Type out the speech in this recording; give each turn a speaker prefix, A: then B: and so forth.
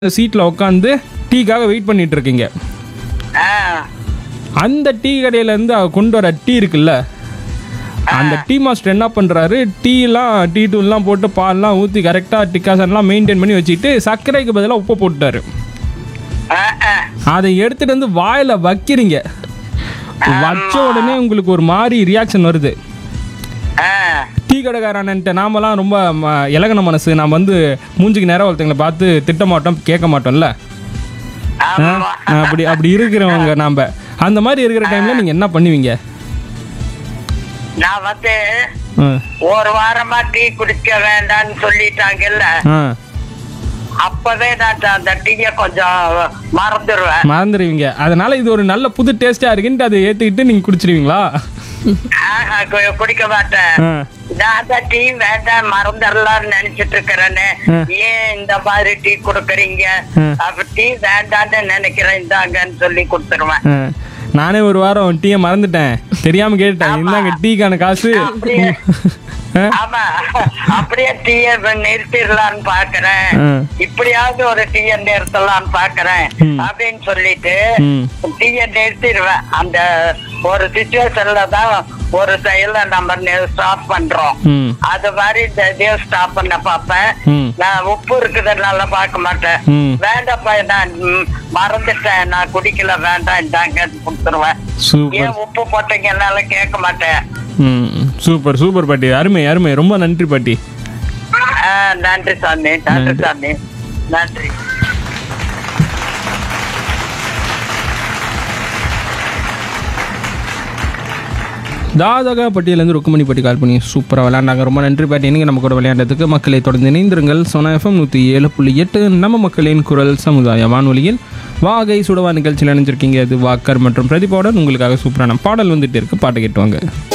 A: சீட்டில் உட்காந்து டீக்காக வெயிட் பண்ணிட்டு இருக்கீங்க
B: ஆ
A: அந்த டீ கடையிலேருந்து அவர் கொண்டு வர டீ இருக்குல்ல அந்த டீ மாஸ்டர் என்ன பண்ணுறாரு டீலாம் டீ தூள்லாம் போட்டு பால்லாம் ஊற்றி கரெக்டாக டிக்காசன்லாம் மெயின்டைன் பண்ணி வச்சுட்டு சர்க்கரைக்கு பதிலாக உப்பு போட்டுட்டாரு
B: ஆ, ஆ.
A: அதை எடுத்துட்டு வந்து வாயில வைக்கிறீங்க வச்ச உடனே உங்களுக்கு ஒரு மாதிரி ரியாக்ஷன் வருது
B: ஆ.
A: டீ கடைக்காரன்ட்ட நாமெல்லாம் ரொம்ப ம, இலகுன மனசு நாம் வந்து மூஞ்சிக்கு நேரம் ஒருத்தங்களை பார்த்து திட்ட மாட்டோம் கேட்க மாட்டோம்ல ஆ?
B: ஆமா
A: அப்படி அப்படி இருக்கிறவங்க நாம அந்த மாதிரி இருக்கிற டைம்ல நீங்க என்ன பண்ணுவீங்க
B: நான் வந்து
A: ஆ,
B: ஒரு வாரமா டீ குடிக்க வேண்டாம்னு சொல்லிட்டாங்கல்ல
A: ஆ,
B: அப்பவே நான் அந்த டீய கொஞ்சம் மறந்துடுவேன்
A: மறந்துடுவீங்க அதனால இது ஒரு நல்ல புது டேஸ்டா இருக்குன்ட்டு அதை ஏத்துக்கிட்டு நீங்க குடிச்சிருவீங்களா
B: ஆஹா, கு- குடிக்க மாட்டேன்
A: ஆ,
B: நான் அந்த டீ வேண்டாம் மறந்துடலாம்னு நினைச்சிட்டு இருக்கிறேன்னு
A: ம்.
B: ஏன் இந்த மாதிரி டீ கொடுக்குறீங்க
A: ம்.
B: அப்ப டீ வேண்டாம்னு நினைக்கிறேன் இந்தாங்கன்னு சொல்லி கொடுத்துருவேன்
A: ஆ. நானே ஒரு வாரம் டீயை மறந்துட்டேன் தெரியாம கேட்டுட்டேன் இந்தாங்க டீக்கான காசு
B: அப்படியே.
A: ஆ,
B: ஆமா அப்படியே டீய நிறுத்திடலான்னு பாக்குறேன்
A: ஆ.
B: இப்படியாவது ஒரு டீய நிறுத்தலாம்னு பாக்குறேன்
A: ம்.
B: அப்படின்னு சொல்லிட்டு
A: ம்.
B: டீய நிறுத்திடுவேன் அந்த ஒரு சுச்சுவேஷன்ல தான் ஒரு செயல நம்ம ஸ்டாப் பண்றோம்
A: ம்
B: அது மாதிரி இந்த இதையும் ஸ்டாப் பண்ண பார்ப்பேன்
A: ம்
B: நான் உப்பு இருக்குதுனால பார்க்க மாட்டேன்
A: ம்
B: வேண்டாப்பா நான் ம், மறந்துட்டேன் நான் குடிக்கல வேண்டாம் இந்தாங்க கொடுத்துருவேன்
A: சூப்பர்
B: ஏன் உப்பு போட்டீங்கன்னால கேட்க மாட்டேன்
A: ம் சூப்பர் சூப்பர் பாட்டி அருமை அருமை ரொம்ப நன்றி பாட்டி
B: ஆ, நன்றி சாமி நன்றி சாமி நன்றி
A: தாதகா பட்டியலேருந்து ருக்குமணி பட்டி கால் பண்ணி சூப்பராக விளையாண்டாங்க ரொம்ப நன்றி பாட்டி நீங்கள் நம்ம கூட விளையாண்டதுக்கு மக்களை தொடர்ந்து இணைந்திருங்கள் சோனா எஃப்எம் நூற்றி ஏழு புள்ளி எட்டு நம்ம மக்களின் குரல் சமுதாய வானொலியில் வாகை சுடவா நிகழ்ச்சியில் இணைஞ்சிருக்கீங்க அது வாக்கர் மற்றும் பிரதிபாவுடன் உங்களுக்காக சூப்பரான பாடல் வந்துட்டு இருக்கு பாட்டு கேட்டுவாங்க